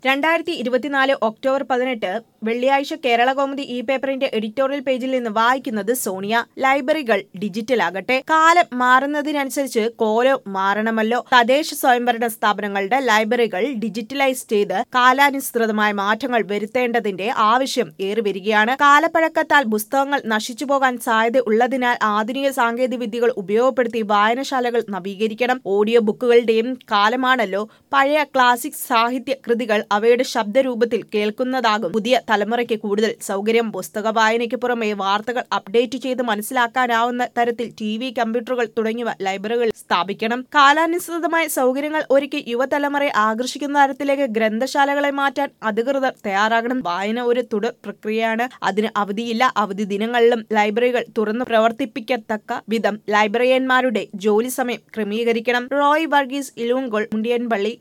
രണ്ടായിരത്തി ഇരുപത്തിനാല് ഒക്ടോബർ പതിനെട്ട് വെള്ളിയാഴ്ച കേരള കൗമുദി ഈ പേപ്പറിന്റെ എഡിറ്റോറിയൽ പേജിൽ നിന്ന് വായിക്കുന്നത് സോണിയ ലൈബ്രറികൾ ഡിജിറ്റലാകട്ടെ കാലം മാറുന്നതിനനുസരിച്ച് കോലം മാറണമല്ലോ തദ്ദേശ സ്വയംഭരണ സ്ഥാപനങ്ങളുടെ ലൈബ്രറികൾ ഡിജിറ്റലൈസ് ചെയ്ത് കാലാനുസൃതമായ മാറ്റങ്ങൾ വരുത്തേണ്ടതിന്റെ ആവശ്യം ഏറിവരികയാണ് കാലപ്പഴക്കത്താൽ പുസ്തകങ്ങൾ നശിച്ചു പോകാൻ സാധ്യത ഉള്ളതിനാൽ ആധുനിക സാങ്കേതിക വിദ്യകൾ ഉപയോഗപ്പെടുത്തി വായനശാലകൾ നവീകരിക്കണം ഓഡിയോ ബുക്കുകളുടെയും കാലമാണല്ലോ പഴയ ക്ലാസിക് സാഹിത്യ കൃതികൾ അവയുടെ ശബ്ദരൂപത്തിൽ കേൾക്കുന്നതാകും പുതിയ തലമുറയ്ക്ക് കൂടുതൽ സൗകര്യം പുസ്തക വായനയ്ക്ക് പുറമെ വാർത്തകൾ അപ്ഡേറ്റ് ചെയ്ത് മനസ്സിലാക്കാനാവുന്ന തരത്തിൽ ടി വി കമ്പ്യൂട്ടറുകൾ തുടങ്ങിയവ ലൈബ്രറികൾ സ്ഥാപിക്കണം കാലാനുസൃതമായ സൗകര്യങ്ങൾ ഒരുക്കി യുവതലമുറയെ ആകർഷിക്കുന്ന തരത്തിലേക്ക് ഗ്രന്ഥശാലകളെ മാറ്റാൻ അധികൃതർ തയ്യാറാകണം വായന ഒരു തുടർ പ്രക്രിയയാണ് അതിന് അവധിയില്ല അവധി ദിനങ്ങളിലും ലൈബ്രറികൾ തുറന്നു പ്രവർത്തിപ്പിക്കത്തക്ക വിധം ലൈബ്രറിയന്മാരുടെ ജോലി സമയം ക്രമീകരിക്കണം റോയ് വർഗീസ് ഇലൂങ്കോൾ മുണ്ടിയൻപള്ളി